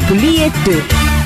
புள்ளி எட்டு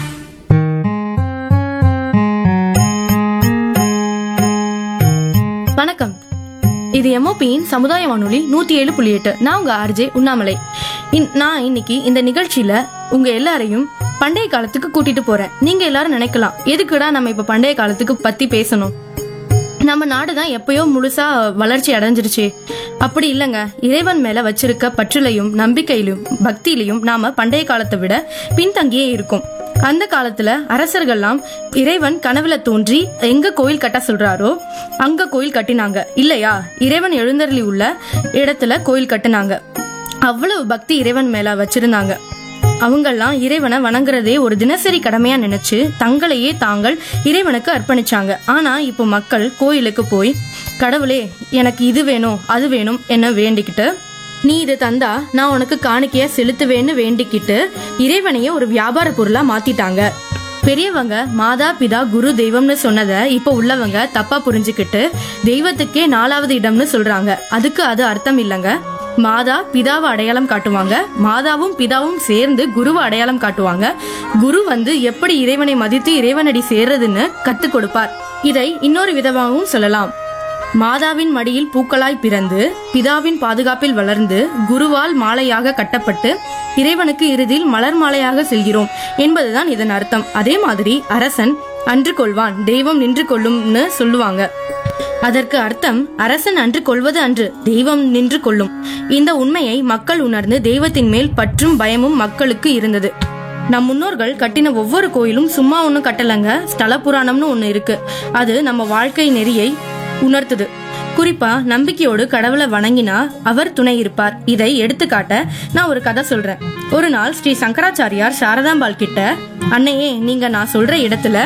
வணக்கம் இது எம்ஓபியின் சமுதாய வானொலி நூத்தி ஏழு புள்ளி எட்டு நான் உங்க ஆர்ஜே உண்ணாமலை இன்- நான் இன்னைக்கு இந்த நிகழ்ச்சியில உங்க எல்லாரையும் பண்டைய காலத்துக்கு கூட்டிட்டு போறேன் நீங்க எல்லாரும் நினைக்கலாம் எதுக்குடா நம்ம இப்ப பண்டைய காலத்துக்கு பத்தி பேசணும் நம்ம நாடு தான் எப்பயோ முழுசா வளர்ச்சி அடைஞ்சிருச்சே அப்படி இல்லைங்க இறைவன் மேல வச்சிருக்க பற்றுலையும் நம்பிக்கையிலும் பக்தியிலையும் நாம பண்டைய காலத்தை விட பின்தங்கியே இருக்கும் அந்த காலத்துல அரசர்கள்லாம் இறைவன் கனவுல தோன்றி எங்க கோயில் கட்ட சொல்றாரோ அங்க கோயில் கட்டினாங்க இல்லையா இறைவன் எழுந்தருளி உள்ள இடத்துல கோயில் கட்டினாங்க அவ்வளவு பக்தி இறைவன் மேல வச்சிருந்தாங்க அவங்கெல்லாம் இறைவனை வணங்குறதே ஒரு தினசரி கடமையா நினைச்சு தங்களையே தாங்கள் இறைவனுக்கு அர்ப்பணிச்சாங்க ஆனா இப்போ மக்கள் கோயிலுக்கு போய் கடவுளே எனக்கு இது வேணும் அது வேணும் என்ன வேண்டிக்கிட்டு நீ இது தந்தா நான் உனக்கு காணிக்கையா செலுத்துவேன்னு வேண்டிக்கிட்டு இறைவனையே ஒரு வியாபார பொருளா மாத்திட்டாங்க பெரியவங்க மாதா பிதா குரு தெய்வம்னு சொன்னதை இப்போ உள்ளவங்க தப்பா புரிஞ்சுக்கிட்டு தெய்வத்துக்கே நாலாவது இடம்னு சொல்றாங்க அதுக்கு அது அர்த்தம் இல்லைங்க மாதா பிதாவை அடையாளம் காட்டுவாங்க மாதாவும் பிதாவும் சேர்ந்து குருவை அடையாளம் காட்டுவாங்க குரு வந்து எப்படி இறைவனை மதித்து இறைவனடி சேர்றதுன்னு கத்துக் கொடுப்பார் இதை இன்னொரு விதமாகவும் சொல்லலாம் மாதாவின் மடியில் பூக்களாய் பிறந்து பிதாவின் பாதுகாப்பில் வளர்ந்து குருவால் மாலையாக கட்டப்பட்டு இறைவனுக்கு இறுதியில் மலர் மாலையாக செல்கிறோம் என்பதுதான் இதன் அர்த்தம் அதே மாதிரி அரசன் அன்று கொள்வான் தெய்வம் நின்று கொள்ளும்னு சொல்லுவாங்க அதற்கு அர்த்தம் அரசன் அன்று கொள்வது அன்று தெய்வம் நின்று கொள்ளும் இந்த உண்மையை மக்கள் உணர்ந்து தெய்வத்தின் மேல் பற்றும் பயமும் மக்களுக்கு இருந்தது நம் முன்னோர்கள் கட்டின ஒவ்வொரு கோயிலும் சும்மா ஒன்றும் கட்டலங்க ஸ்தல புராணம்னு ஒன்று இருக்கு அது நம்ம வாழ்க்கை நெறியை உணர்த்துது குறிப்பா நம்பிக்கையோடு கடவுளை வணங்கினா அவர் துணை இருப்பார் இதை எடுத்துக்காட்ட நான் ஒரு கதை சொல்றேன் ஒரு நாள் ஸ்ரீ சங்கராச்சாரியார் சாரதாம்பாள் கிட்ட அன்னையே நீங்க நான் சொல்ற இடத்துல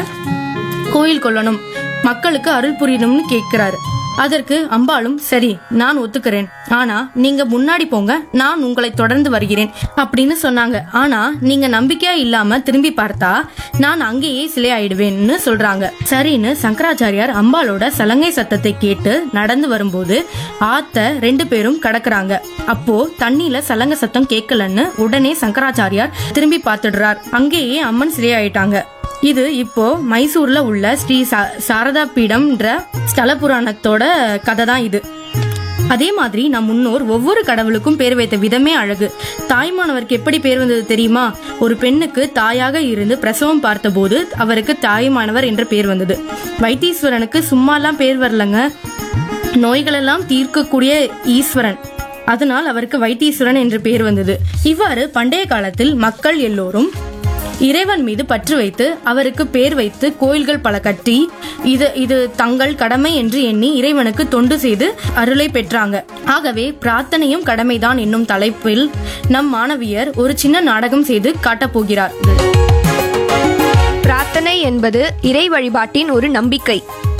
கோயில் கொள்ளணும் மக்களுக்கு அருள் புரியணும்னு கேட்கிறாரு அதற்கு அம்பாளும் சரி நான் ஒத்துக்கிறேன் ஆனா நீங்க முன்னாடி போங்க நான் உங்களை தொடர்ந்து வருகிறேன் அப்படின்னு சொன்னாங்க ஆனா நீங்க நம்பிக்கையா இல்லாம திரும்பி பார்த்தா நான் அங்கேயே சிலை ஆயிடுவேன்னு சொல்றாங்க சரின்னு சங்கராச்சாரியார் அம்பாளோட சலங்கை சத்தத்தை கேட்டு நடந்து வரும்போது ஆத்த ரெண்டு பேரும் கடக்குறாங்க அப்போ தண்ணியில சலங்க சத்தம் கேட்கலன்னு உடனே சங்கராச்சாரியார் திரும்பி பார்த்துடுறார் அங்கேயே அம்மன் சிலை ஆயிட்டாங்க இது இப்போ மைசூர்ல உள்ள ஸ்ரீ சா- சாரதா பீடம்ன்ற ஸ்தல புராணத்தோட கதை தான் இது அதே மாதிரி நம் முன்னோர் ஒவ்வொரு கடவுளுக்கும் பேர் வைத்த விதமே அழகு தாய்மானவருக்கு எப்படி பேர் வந்தது தெரியுமா ஒரு பெண்ணுக்கு தாயாக இருந்து பிரசவம் பார்த்தபோது அவருக்கு தாய்மானவர் என்ற பேர் வந்தது வைத்தீஸ்வரனுக்கு சும்மாலாம் பேர் வரலங்க நோய்களெல்லாம் தீர்க்கக்கூடிய ஈஸ்வரன் அதனால் அவருக்கு வைத்தீஸ்வரன் என்று பேர் வந்தது இவ்வாறு பண்டைய காலத்தில் மக்கள் எல்லோரும் இறைவன் மீது பற்று வைத்து அவருக்கு பேர் வைத்து கோயில்கள் பல கட்டி இது இது தங்கள் கடமை என்று எண்ணி இறைவனுக்கு தொண்டு செய்து அருளை பெற்றாங்க ஆகவே பிரார்த்தனையும் கடமைதான் என்னும் தலைப்பில் நம் மாணவியர் ஒரு சின்ன நாடகம் செய்து காட்டப் போகிறார் பிரார்த்தனை என்பது இறை வழிபாட்டின் ஒரு நம்பிக்கை